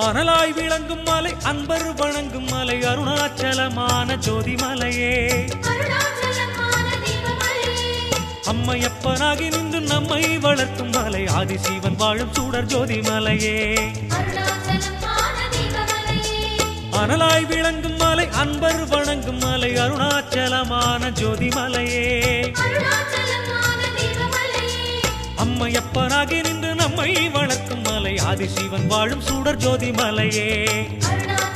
அனலாய் விளங்கும் மலை அன்பர் வணங்கும் மலை அருணாச்சலமான ஜோதிமலையே அருணாச்சலமான தீபமலையே அம்மையப்பனாகி நின்று நம்மை வளர்க்கும் மலை ஆதிசிவன் வாழும் சூடர் ஜோதிமலையே அருணாச்சலமான தீபமலையே அனலாய் விளங்கும் மலை அன்பர் வணங்கும் மலை அருணாச்சலமான ஜோதிமலையே அருணாச்சலமான தீபமலையே அம்மையப்பனாகி நின்று நம்மை வளர்க்கும் மலை ஆதிசிவன் வாழும் சூடர் ஜோதிமலையே அருணாச்சலமான